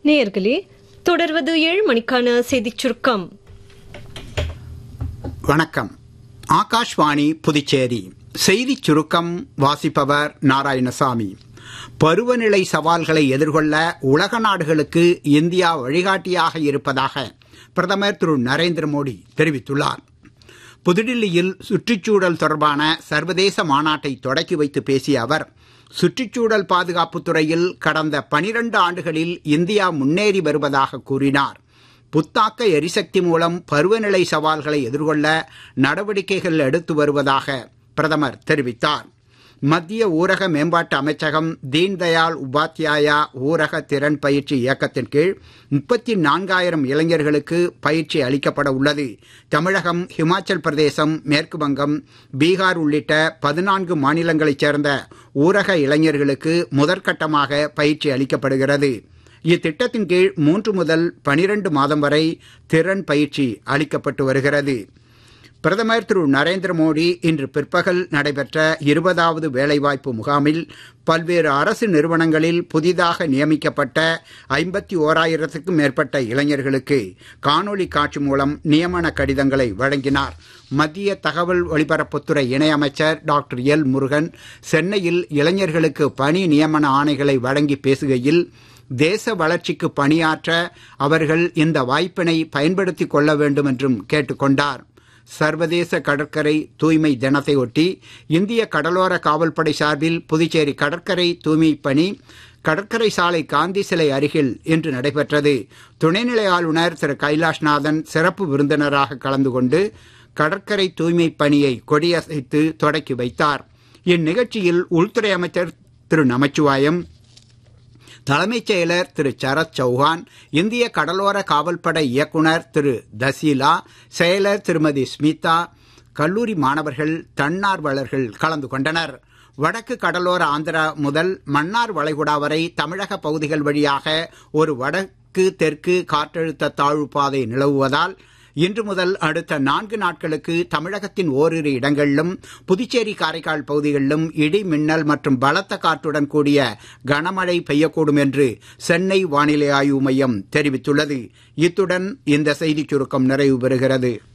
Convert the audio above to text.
நேயர்களே தொடர்வது ஏழு மணிக்கான செய்திச் சுருக்கம் வணக்கம் ஆகாஷ்வாணி புதுச்சேரி செய்திச் சுருக்கம் வாசிப்பவர் நாராயணசாமி பருவநிலை சவால்களை எதிர்கொள்ள உலக நாடுகளுக்கு இந்தியா வழிகாட்டியாக இருப்பதாக பிரதமர் திரு நரேந்திர மோடி தெரிவித்துள்ளார் புதுடில்லியில் சுற்றுச்சூழல் தொடர்பான சர்வதேச மாநாட்டை தொடக்கி வைத்து பேசிய அவர் சுற்றுச்சூழல் பாதுகாப்புத் துறையில் கடந்த பனிரண்டு ஆண்டுகளில் இந்தியா முன்னேறி வருவதாக கூறினார் புத்தாக்க எரிசக்தி மூலம் பருவநிலை சவால்களை எதிர்கொள்ள நடவடிக்கைகள் எடுத்து வருவதாக பிரதமர் தெரிவித்தார் மத்திய ஊரக மேம்பாட்டு அமைச்சகம் தீன்தயாள் உபாத்யாயா ஊரக திறன் பயிற்சி இயக்கத்தின் கீழ் முப்பத்தி நான்காயிரம் இளைஞர்களுக்கு பயிற்சி அளிக்கப்பட உள்ளது தமிழகம் ஹிமாச்சல் பிரதேசம் மேற்கு வங்கம் பீகார் உள்ளிட்ட பதினான்கு மாநிலங்களைச் சேர்ந்த ஊரக இளைஞர்களுக்கு முதற்கட்டமாக பயிற்சி அளிக்கப்படுகிறது இத்திட்டத்தின் கீழ் மூன்று முதல் பனிரெண்டு மாதம் வரை திறன் பயிற்சி அளிக்கப்பட்டு வருகிறது பிரதமர் திரு நரேந்திர மோடி இன்று பிற்பகல் நடைபெற்ற இருபதாவது வேலைவாய்ப்பு முகாமில் பல்வேறு அரசு நிறுவனங்களில் புதிதாக நியமிக்கப்பட்ட ஐம்பத்தி ஓராயிரத்துக்கும் மேற்பட்ட இளைஞர்களுக்கு காணொலி காட்சி மூலம் நியமன கடிதங்களை வழங்கினார் மத்திய தகவல் ஒலிபரப்புத்துறை இணையமைச்சர் டாக்டர் எல் முருகன் சென்னையில் இளைஞர்களுக்கு பணி நியமன ஆணைகளை வழங்கி பேசுகையில் தேச வளர்ச்சிக்கு பணியாற்ற அவர்கள் இந்த வாய்ப்பினை பயன்படுத்திக் கொள்ள வேண்டும் என்றும் கேட்டுக்கொண்டார் சர்வதேச கடற்கரை தூய்மை தினத்தை ஒட்டி இந்திய கடலோர காவல்படை சார்பில் புதுச்சேரி கடற்கரை தூய்மை பணி கடற்கரை சாலை காந்தி சிலை அருகில் இன்று நடைபெற்றது துணைநிலை ஆளுநர் திரு கைலாஷ்நாதன் சிறப்பு விருந்தினராக கலந்து கொண்டு கடற்கரை தூய்மை பணியை கொடியசைத்து தொடக்கி வைத்தார் இந்நிகழ்ச்சியில் உள்துறை அமைச்சர் திரு நமச்சிவாயம் தலைமைச் செயலர் திரு சரத் சௌஹான் இந்திய கடலோர காவல்படை இயக்குனர் திரு தசீலா செயலர் திருமதி ஸ்மிதா கல்லூரி மாணவர்கள் தன்னார்வலர்கள் கலந்து கொண்டனர் வடக்கு கடலோர ஆந்திரா முதல் மன்னார் வளைகுடா வரை தமிழக பகுதிகள் வழியாக ஒரு வடக்கு தெற்கு காற்றழுத்த தாழ்வு பாதை நிலவுவதால் இன்று முதல் அடுத்த நான்கு நாட்களுக்கு தமிழகத்தின் ஓரிரு இடங்களிலும் புதுச்சேரி காரைக்கால் பகுதிகளிலும் இடி மின்னல் மற்றும் பலத்த காற்றுடன் கூடிய கனமழை பெய்யக்கூடும் என்று சென்னை வானிலை ஆய்வு மையம் தெரிவித்துள்ளது இத்துடன் இந்த செய்திச் சுருக்கம் நிறைவு பெறுகிறது